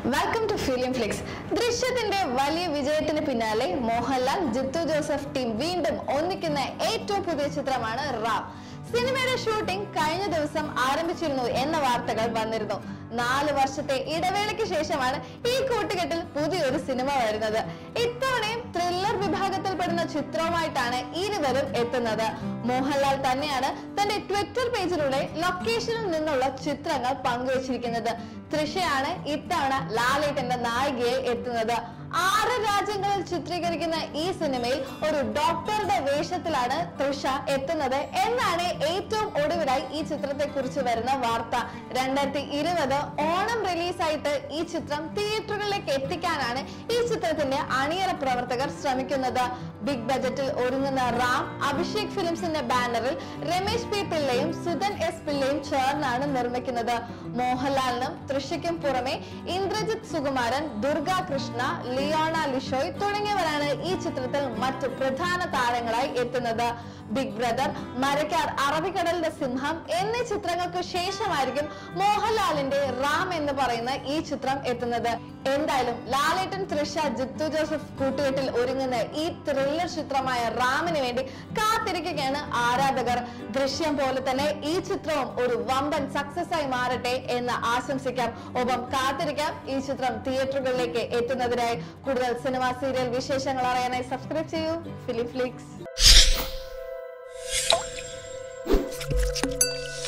welcome to film flix ദൃശ്യത്തിന്റെ വലിയ വിജയത്തിന് പിന്നാലെ മോഹൻലാൽ ജിത്തു ജോസഫ് ടീം വീണ്ടും ഒന്നിക്കുന്ന ഏറ്റവും പുതിയ ചിത്രമാണ് റാം സിനിമയുടെ ഷൂട്ടിംഗ് കഴിഞ്ഞ ദിവസം ആരംഭിച്ചിരുന്നു എന്ന വാർത്തകൾ വന്നിരുന്നു നാല് വർഷത്തെ ഇടവേളയ്ക്ക് ശേഷമാണ് ഈ കൂട്ടുകെട്ടിൽ പുതിയൊരു സിനിമ വരുന്നത് ഇത്തവണയും ത്രില്ലർ വിഭാഗത്തിൽപ്പെടുന്ന ചിത്രവുമായിട്ടാണ് ഇരുവരും എത്തുന്നത് മോഹൻലാൽ തന്നെയാണ് തന്റെ ട്വിറ്റർ പേജിലൂടെ ലൊക്കേഷനിൽ നിന്നുള്ള ചിത്രങ്ങൾ പങ്കുവച്ചിരിക്കുന്നത് തൃഷയാണ് ഇത്തവണ ലാലേട്ടന്റെ നായികയെ എത്തുന്നത് ആറ് രാജ്യങ്ങളിൽ ചിത്രീകരിക്കുന്ന ഈ സിനിമയിൽ ഒരു ഡോക്ടറുടെ വേഷത്തിലാണ് തൃഷ എത്തുന്നത് എന്നാണ് ഏറ്റവും ഒടുവിലായി ഈ ചിത്രത്തെ കുറിച്ച് വരുന്ന വാർത്ത രണ്ടായിരത്തി ഇരുപത് ഓണം റിലീസായിട്ട് ഈ ചിത്രം തിയേറ്ററുകളിലേക്ക് എത്തിക്കാനാണ് ഈ ചിത്രത്തിന്റെ അണിയറ പ്രവർത്തകർ ശ്രമിക്കുന്നത് ബിഗ് ബജറ്റിൽ ഒരുങ്ങുന്ന റാം അഭിഷേക് ഫിലിംസിന്റെ ബാനറിൽ രമേശ് പി പിള്ളയും സുധൻ എസ് പിള്ളയും ചേർന്നാണ് നിർമ്മിക്കുന്നത് മോഹൻലാലിനും തൃശയ്ക്കും പുറമെ ഇന്ദ്രജിത് സുകുമാരൻ ദുർഗ കൃഷ്ണ ലിയോണ ലിഷോയ് തുടങ്ങിയവരാണ് ഈ ചിത്രത്തിൽ മറ്റു പ്രധാന താരങ്ങളായി എത്തുന്നത് ബിഗ് ബ്രദർ മരക്കാർ അറബിക്കടലിന്റെ സിംഹം എന്നീ ചിത്രങ്ങൾക്ക് ശേഷമായിരിക്കും മോഹൻലാലിന്റെ റാം എന്ന് പറയുന്ന ഈ ചിത്രം എത്തുന്നത് എന്തായാലും ലാലേട്ടൻ തൃഷ ജിത്തു ജോസഫ് കൂട്ടുകെട്ടിൽ ഒരുങ്ങുന്ന ഈ ത്രില്ലർ ചിത്രമായ റാമിന് വേണ്ടി കാത്തിരിക്കുകയാണ് ആരാധകർ ദൃശ്യം പോലെ തന്നെ ഈ ചിത്രവും ഒരു വമ്പൻ സക്സസ് ആയി മാറട്ടെ എന്ന് ആശംസിക്കാം ഒപ്പം കാത്തിരിക്കാം ഈ ചിത്രം തിയേറ്ററുകളിലേക്ക് എത്തുന്നതിനായി കൂടുതൽ സിനിമ സീരിയൽ വിശേഷങ്ങൾ അറിയാനായി സബ്സ്ക്രൈബ് ചെയ്യൂ ഫിലിം ഫ്ലിക്സ്